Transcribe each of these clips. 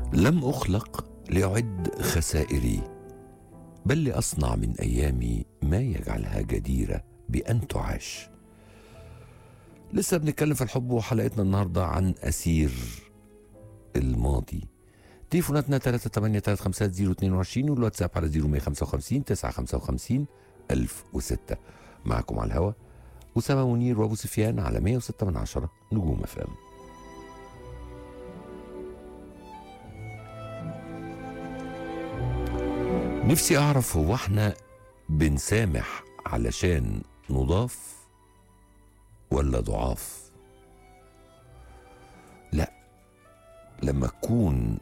لم أخلق لأعد خسائري بل لأصنع من أيامي ما يجعلها جديرة بأن تعاش لسه بنتكلم في الحب وحلقتنا النهاردة عن أسير الماضي تليفوناتنا 3835022 والواتساب على 0155 955 1006 معكم على الهوا أسامة منير وأبو سفيان على 106 من عشرة نجوم أفلام نفسي أعرف هو احنا بنسامح علشان نضاف ولا ضعاف لا لما تكون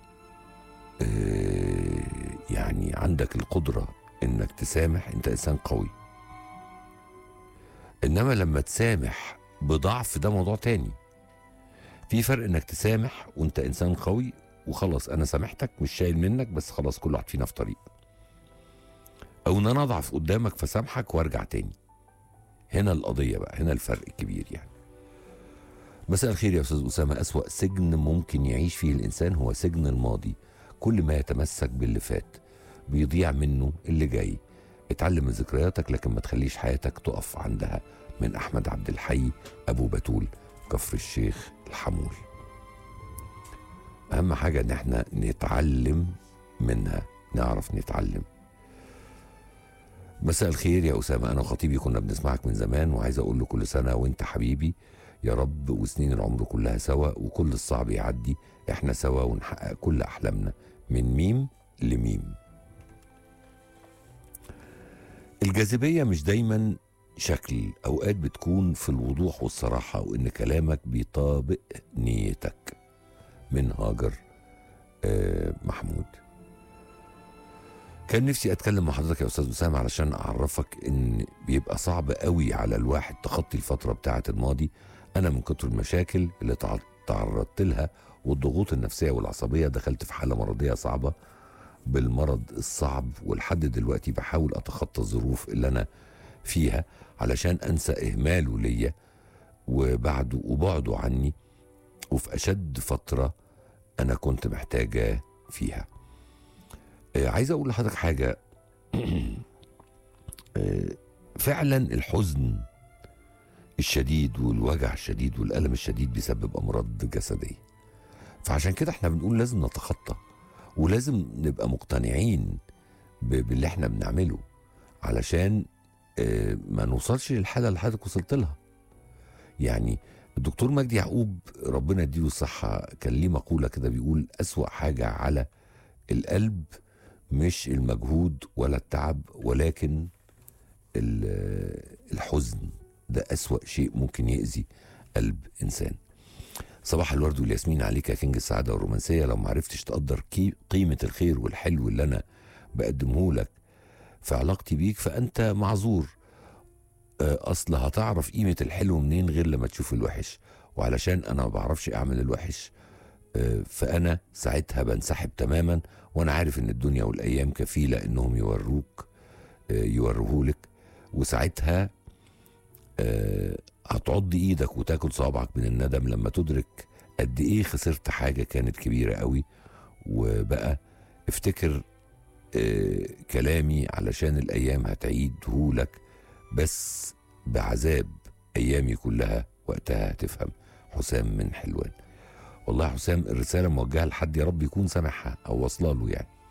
آه، يعني عندك القدرة انك تسامح انت انسان قوي انما لما تسامح بضعف ده موضوع تاني في فرق انك تسامح وانت انسان قوي وخلاص انا سامحتك مش شايل منك بس خلاص كل واحد فينا في طريق او ان انا اضعف قدامك فسامحك وارجع تاني هنا القضية بقى هنا الفرق الكبير يعني مساء الخير يا استاذ اسامه اسوا سجن ممكن يعيش فيه الانسان هو سجن الماضي كل ما يتمسك باللي فات بيضيع منه اللي جاي اتعلم من ذكرياتك لكن ما تخليش حياتك تقف عندها من احمد عبد الحي ابو بتول كفر الشيخ الحمول اهم حاجه ان احنا نتعلم منها نعرف نتعلم مساء الخير يا اسامه انا وخطيبي كنا بنسمعك من زمان وعايز اقول له كل سنه وانت حبيبي يا رب وسنين العمر كلها سوا وكل الصعب يعدي احنا سوا ونحقق كل احلامنا من ميم لميم الجاذبيه مش دايما شكل اوقات بتكون في الوضوح والصراحه وان كلامك بيطابق نيتك من هاجر آه محمود كان نفسي اتكلم مع حضرتك يا استاذ اسامه علشان اعرفك ان بيبقى صعب قوي على الواحد تخطي الفتره بتاعه الماضي انا من كتر المشاكل اللي تع- تعرضت لها والضغوط النفسيه والعصبيه دخلت في حاله مرضيه صعبه بالمرض الصعب ولحد دلوقتي بحاول اتخطى الظروف اللي انا فيها علشان انسى اهماله ليا وبعده وبعده عني وفي اشد فتره انا كنت محتاجه فيها آه، عايز اقول لحضرتك حاجه آه، فعلا الحزن الشديد والوجع الشديد والالم الشديد بيسبب امراض جسديه فعشان كده احنا بنقول لازم نتخطى ولازم نبقى مقتنعين ب- باللي احنا بنعمله علشان آه، ما نوصلش للحاله اللي حضرتك وصلت لها يعني الدكتور مجدي يعقوب ربنا يديله الصحه كان ليه مقوله كده بيقول اسوا حاجه على القلب مش المجهود ولا التعب ولكن ال- الحزن ده أسوأ شيء ممكن يأذي قلب إنسان صباح الورد والياسمين عليك يا كينج السعادة والرومانسية لو ما عرفتش تقدر كي- قيمة الخير والحلو اللي أنا بقدمه لك في علاقتي بيك فأنت معذور آه، أصل هتعرف قيمة الحلو منين غير لما تشوف الوحش وعلشان أنا ما بعرفش أعمل الوحش آه، فأنا ساعتها بنسحب تماما وأنا عارف إن الدنيا والأيام كفيلة إنهم يوروك آه، يوروهولك وساعتها آه، هتعض ايدك وتاكل صوابعك من الندم لما تدرك قد ايه خسرت حاجه كانت كبيره قوي وبقى افتكر آه، كلامي علشان الايام هتعيدهولك بس بعذاب ايامي كلها وقتها هتفهم حسام من حلوان والله يا حسام الرساله موجهه لحد يا رب يكون سامعها او واصله له يعني